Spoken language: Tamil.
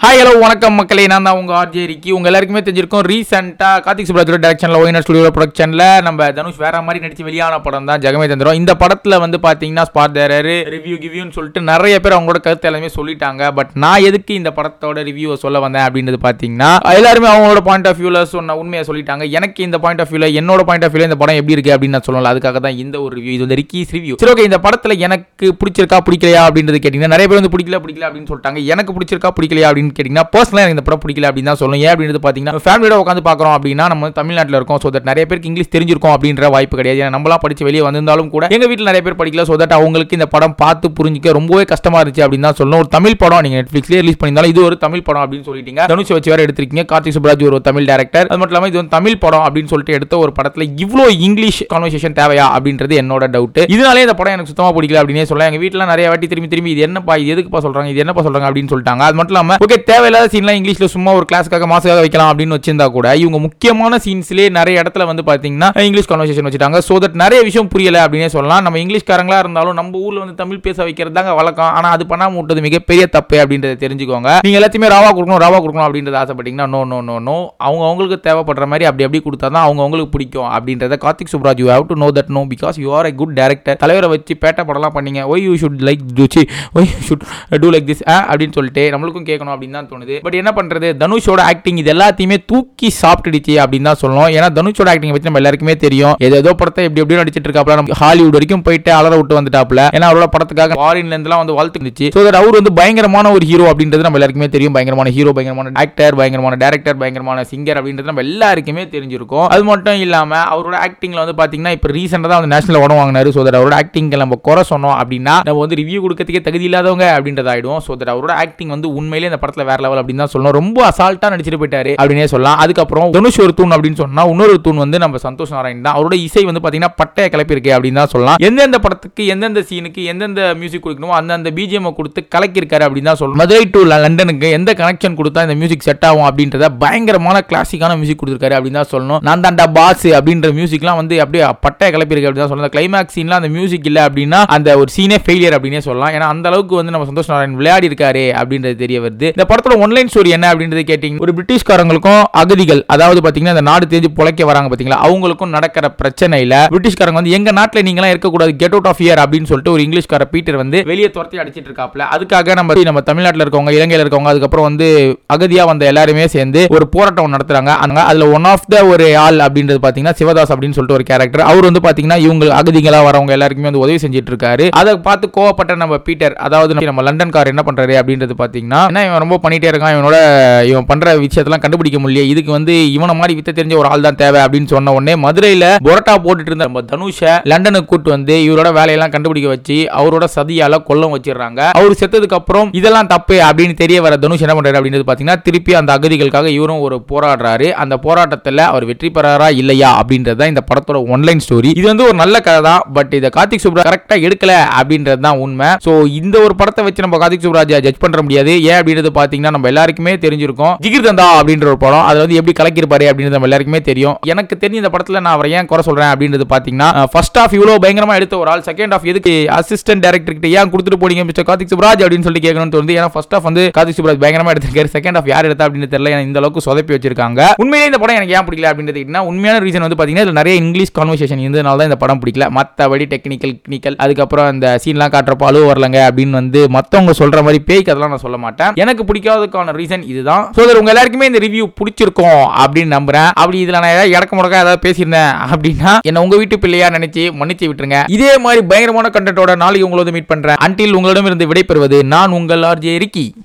ஹாய் ஹலோ வணக்கம் மக்களே நான் தான் உங்கள் ஆர்ஜே ரிக்கி உங்கள் எல்லாருக்குமே தெரிஞ்சிருக்கும் ரீசெண்டாக கார்த்திக் சுப்ராஜோட டேரக்ஷனில் ஒயினர் ஸ்டுடியோ ப்ரொடக்ஷனில் நம்ம தனுஷ் வேற மாதிரி நடிச்சு வெளியான படம் தான் ஜெகமே தந்திரம் இந்த படத்தில் வந்து பார்த்தீங்கன்னா ஸ்பாட் தேரரு ரிவ்யூ கிவ்யூன்னு சொல்லிட்டு நிறைய பேர் அவங்களோட கருத்து எல்லாமே சொல்லிட்டாங்க பட் நான் எதுக்கு இந்த படத்தோட ரிவ்யூவை சொல்ல வந்தேன் அப்படின்றது பார்த்தீங்கன்னா எல்லாருமே அவங்களோட பாயிண்ட் ஆஃப் வியூவில் சொன்ன உண்மையை சொல்லிட்டாங்க எனக்கு இந்த பாயிண்ட் ஆஃப் வியூவில் என்னோட பாயிண்ட் ஆஃப் வியூவில் இந்த படம் எப்படி இருக்கு அப்படின்னு நான் சொல்லல அதுக்காக தான் இந்த ஒரு ரிவ்யூ இது வந்து ரிக்கீஸ் ரிவ்யூ சரி ஓகே இந்த படத்தில் எனக்கு பிடிச்சிருக்கா பிடிக்கலையா அப்படின்றது கேட்டிங்கன்னா நிறைய பேர் வந்து பிடிக்கல பிடிக்கல அப்படின்னு சொல்லிட்டாங்க எனக்கு பிடிச்சிருக்கா பிடிக்கலையா அப்படின்னு கேட்டிங்கன்னா பர்சனலாக எனக்கு இந்த படம் பிடிக்கல அப்படின்னு தான் சொல்லணும் ஏன் அப்படின்றது பார்த்தீங்கன்னா ஃபேமிலியோட உட்காந்து பார்க்குறோம் அப்படின்னா நம்ம வந்து தமிழ்நாட்டில் இருக்கோம் ஸோ தட் நிறைய பேருக்கு இங்கிலீஷ் தெரிஞ்சிருக்கும் அப்படின்ற வாய்ப்பு கிடையாது ஏன்னா நம்மளாம் படிச்சு வெளியே வந்திருந்தாலும் கூட எங்கள் வீட்டில் நிறைய பேர் படிக்கல ஸோ தட் அவங்களுக்கு இந்த படம் பார்த்து புரிஞ்சிக்க ரொம்பவே கஷ்டமா இருந்துச்சு அப்படின்னு தான் சொல்லணும் ஒரு தமிழ் படம் நீங்கள் நெட்ஃப்ளிக்ஸ்லேயே ரிலீஸ் பண்ணியிருந்தாலும் இது ஒரு தமிழ் படம் அப்படின்னு சொல்லிட்டீங்க தனுஷ் வச்சு வேற எடுத்திருக்கீங்க கார்த்திக் சுப்ராஜ் ஒரு தமிழ் டேரக்டர் அது மட்டும் இல்லாமல் இது வந்து தமிழ் படம் அப்படின்னு சொல்லிட்டு எடுத்த ஒரு படத்தில் இவ்வளோ இங்கிலீஷ் கான்வர்சேஷன் தேவையா அப்படின்றது என்னோட டவுட் இதனாலே இந்த படம் எனக்கு சுத்தமாக பிடிக்கல அப்படின்னே சொல்லலாம் எங்கள் வீட்டில் நிறைய வாட்டி திரும்பி திரும்பி இது என்னப்பா இது எதுக்குப்பா சொல்றாங்க இது என்னப்பா சொல்றாங்க அப்படின்னு சொல்லிட்டாங்க அது மட்டும் இல்லாமல் ஓகே தேவையில்லாத சீன்லாம் இங்கிலீஷ்ல சும்மா ஒரு கிளாஸுக்காக மாசுக்காக வைக்கலாம் அப்படின்னு வச்சிருந்தா கூட இவங்க முக்கியமான சீன்ஸ்லேயே நிறைய இடத்துல வந்து பார்த்தீங்கன்னா இங்கிலீஷ் கான்வர்சேஷன் வச்சுட்டாங்க ஸோ தட் நிறைய விஷயம் புரியல அப்படின்னே சொல்லலாம் நம்ம இங்கிலீஷ்காரங்களா இருந்தாலும் நம்ம ஊர்ல வந்து தமிழ் பேச வைக்கிறது தாங்க வழக்கம் ஆனால் அது பண்ணாம விட்டது மிகப்பெரிய தப்பு அப்படின்றத தெரிஞ்சுக்கோங்க நீங்க எல்லாத்தையுமே ராவா கொடுக்கணும் ராவா கொடுக்கணும் அப்படின்றத ஆசைப்பட்டீங்கன்னா நோ நோ நோ நோ அவங்க அவங்களுக்கு தேவைப்படுற மாதிரி அப்படி அப்படி கொடுத்தா தான் அவங்க அவங்களுக்கு பிடிக்கும் அப்படின்றத Karthik Subbaraj you have to know that no because you are a good director தலைவரை வச்சு பேட்டை படம்லாம் பண்ணீங்க ஒய் யூ ஷுட் லைக் டுச்சி why you should do like this அப்படின்னு சொல்லிட்டு நம்மளுக்கும் கேட்கணும் அப்படின்னு தான் தோணுது பட் என்ன பண்றது தனுஷோட ஆக்டிங் இது எல்லாத்தையுமே தூக்கி சாப்பிட்டுடுச்சு அப்படின்னு தான் சொல்லணும் ஏன்னா தனுஷோட ஆக்டிங் பற்றி நம்ம எல்லாருக்குமே தெரியும் ஏதோ ஏதோ படத்தை எப்படி எப்படி நடிச்சிட்டு இருக்காப்ல நம்ம ஹாலிவுட் வரைக்கும் போயிட்டு அலற விட்டு வந்துட்டாப்ல ஏன்னா அவரோட படத்துக்காக ஃபாரின்ல இருந்துலாம் வந்து வாழ்த்து இருந்துச்சு ஸோ தட் அவர் வந்து பயங்கரமான ஒரு ஹீரோ அப்படின்றது நம்ம எல்லாருக்குமே தெரியும் பயங்கரமான ஹீரோ பயங்கரமான ஆக்டர் பயங்கரமான டேரக்டர் பயங்கரமான சிங்கர் அப்படின்றது நம்ம எல்லாருக்குமே தெரிஞ்சிருக்கும் அது மட்டும் இல்லாம அவரோட ஆக்டிங்ல வந்து பாத்தீங்கன்னா இப்போ ரீசெண்டாக தான் வந்து நேஷனல் உடம்பு வாங்கினாரு ஸோ தட் அவரோட ஆக்டிங்க நம்ம குறை சொன்னோம் அப்படின்னா நம்ம வந்து ரிவ்யூ கொடுக்கறதுக்கே தகுதி இல்லாதவங்க அப்படின்றது ஆயிடும் ஸோ தட் அவரோட ஆக்டிங் வந்து உண்மையிலே இந்த படத்தில் வேற லெவல் அப்படின்னு தான் சொல்லணும் ரொம்ப அசால்ட்டா நடிச்சிட்டு போயிட்டாரு அப்படின்னே சொல்லலாம் அதுக்கப்புறம் தனுஷ் ஒரு தூண் அப்படின்னு சொன்னா இன்னொரு தூண் வந்து நம்ம சந்தோஷ் நாராயண் தான் அவரோட இசை வந்து பாத்தீங்கன்னா பட்டைய கிளப்பியிருக்கு அப்படின்னு தான் சொல்லலாம் எந்தெந்த படத்துக்கு எந்தெந்த சீனுக்கு எந்தெந்த மியூசிக் கொடுக்கணுமோ அந்தந்த பிஜிஎம் கொடுத்து கலக்கியிருக்காரு அப்படின்னு தான் சொல்லணும் மதுரை டு லண்டனுக்கு எந்த கனெக்ஷன் கொடுத்தா இந்த மியூசிக் செட் ஆகும் அப்படின்றத பயங்கரமான கிளாசிக்கான மியூசிக் கொடுத்துருக்காரு அப்படின்னு தான் சொல்லணும் நான் தாண்டா பாஸ் அப்படின்ற மியூசிக்லாம் வந்து அப்படியே பட்டைய கிளப்பியிருக்கு அப்படின்னு தான் சொல்லணும் கிளைமேக்ஸ் சீன்லாம் அந்த மியூசிக் இல்லை அப்படின்னா அந்த ஒரு சீனே ஃபெயிலியர் அப்படின்னே சொல்லலாம் ஏன்னா அந்த அளவுக்கு வந்து நம்ம சந்தோஷ் நாராயண் விளையாடி இருக்காரு அப்படின்றது தெரிய வருது இந்த படத்தோட ஒன்லைன் ஸ்டோரி என்ன அப்படின்றது கேட்டிங்க ஒரு பிரிட்டிஷ்காரங்களுக்கும் அகதிகள் அதாவது பாத்தீங்கன்னா இந்த நாடு தெரிஞ்சு பொழைக்க வராங்க பாத்தீங்களா அவங்களுக்கும் நடக்கிற பிரச்சனையில பிரிட்டிஷ்காரங்க வந்து எங்க நாட்டில் நீங்களாம் இருக்கக்கூடாது கெட் அவுட் ஆஃப் இயர் அப்படின்னு சொல்லிட்டு ஒரு இங்கிலீஷ்கார பீட்டர் வந்து வெளியே துரத்தி அடிச்சிட்டு இருக்காப்ல அதுக்காக நம்ம நம்ம தமிழ்நாட்டில் இருக்கவங்க இலங்கையில் இருக்கவங்க அதுக்கப்புறம் வந்து அகதியா வந்த எல்லாருமே சேர்ந்து ஒரு போராட்டம் நடத்துறாங்க அங்க அதுல ஒன் ஆஃப் த ஒரு ஆள் அப்படின்றது பாத்தீங்கன்னா சிவதாஸ் அப்படின்னு சொல்லிட்டு ஒரு கேரக்டர் அவர் வந்து பாத்தீங்கன்னா இவங்க அகதிகளா வரவங்க எல்லாருக்குமே வந்து உதவி செஞ்சுட்டு இருக்காரு அதை பார்த்து கோவப்பட்ட நம்ம பீட்டர் அதாவது நம்ம லண்டன் கார் என்ன பண்றாரு அப்படின்றது பாத்தீங்கன்னா என்ன இவன் ரொம்ப பண்ணிட்டே இருக்கான் இவனோட இவன் பண்ற விஷயத்தெல்லாம் கண்டுபிடிக்க முடியல இதுக்கு வந்து இவனை மாதிரி வித்த தெரிஞ்ச ஒரு ஆள் தான் தேவை அப்படின்னு சொன்ன உடனே மதுரையில பொரோட்டா போட்டுட்டு இருந்த நம்ம தனுஷை லண்டனுக்கு கூட்டு வந்து இவரோட வேலையெல்லாம் கண்டுபிடிக்க வச்சு அவரோட சதியால கொல்லம் வச்சிடுறாங்க அவர் செத்ததுக்கு அப்புறம் இதெல்லாம் தப்பு அப்படின்னு தெரிய வர தனுஷ் என்ன பண்றாரு அப்படின்றது பாத்தீங்கன்னா திருப்பி அந்த அகதிகளுக்காக இவரும் ஒரு போராடுறாரு அந்த போராட்டத்துல அவர் வெற்றி பெறாரா இல்லையா அப்படின்றது தான் இந்த படத்தோட ஒன்லைன் ஸ்டோரி இது வந்து ஒரு நல்ல கதை தான் பட் இதை கார்த்திக் சுப்ரா கரெக்டா எடுக்கல அப்படின்றது தான் உண்மை ஸோ இந்த ஒரு படத்தை வச்சு நம்ம கார்த்திக் சுப்ராஜா ஜட்ஜ் பண்ற முடியாது ஏன் அப்படின்றது பாத்தீங்கன்னா நம்ம எல்லாருக்குமே தெரிஞ்சிருக்கும் ஜிகிர் தந்தா அப்படின்ற ஒரு படம் அதுல வந்து எப்படி கலக்கிருப்பாரு அப்படின்றது நம்ம எல்லாருக்குமே தெரியும் எனக்கு தெரிஞ்ச இந்த படத்துல நான் அவரை ஏன் குறை சொல்றேன் அப்படின்றது பாத்தீங்கன்னா ஃபர்ஸ்ட் ஆஃப் இவ்வளோ பயங்கரமா எடுத்த ஒரு ஆள் செகண்ட் ஆஃப் எதுக்கு அசிஸ்டன்ட் டேரக்டர் கிட்ட ஏன் கொடுத்துட்டு போனீங்க மிஸ்டர் கார்த்திக் சுப்ராஜ் அப்படின்னு சொல்லி கேட்கணும்னு தோணுது ஏன்னா ஃபர்ஸ்ட் ஆஃப் வந்து கார்த்திக் சுப்ராஜ் பயங்கரமா எடுத்திருக்காரு செகண்ட் ஆஃப் யார் எடுத்தா அப்படின்னு தெரியல ஏன்னா இந்த அளவுக்கு சொதப்பி வச்சிருக்காங்க உண்மையிலே இந்த படம் எனக்கு ஏன் பிடிக்கல அப்படின்றது கேட்டீங்கன்னா, உண்மையான ரீசன் வந்து பாத்தீங்கன்னா இதுல நிறைய இங்கிலீஷ் கான்வர்சேஷன் இருந்ததுனால தான் இந்த படம் பிடிக்கல மற்றபடி டெக்னிக்கல் கிளினிக்கல் அதுக்கப்புறம் அந்த சீன்லாம் காட்டுறப்போ அழுவ வரலங்க அப்படின்னு வந்து மத்தவங்க சொல்ற மாதிரி பேய்க்கு அதெல்லாம் நான் சொல்ல மாட்டேன் எனக்கு பிடிக்காததுக்கான ரீசன் இதுதான் ஸோ உங்க எல்லாருக்குமே இந்த ரிவ்யூ பிடிச்சிருக்கும் அப்படின்னு நம்புறேன் அப்படி இதுல நான் ஏதாவது இடக்க முடக்க ஏதாவது பேசியிருந்தேன் அப்படின்னா என்ன உங்க வீட்டு பிள்ளையா நினைச்சு மன்னிச்சு விட்டுருங்க இதே மாதிரி பயங்கரமான கண்டென்ட்டோட நாளைக்கு உங்களோட மீட் பண்றேன் அன்டில் உங்களிடம் இருந்து விடைபெறுவது நான் உங்கள் ஆர்ஜே ரிக்கி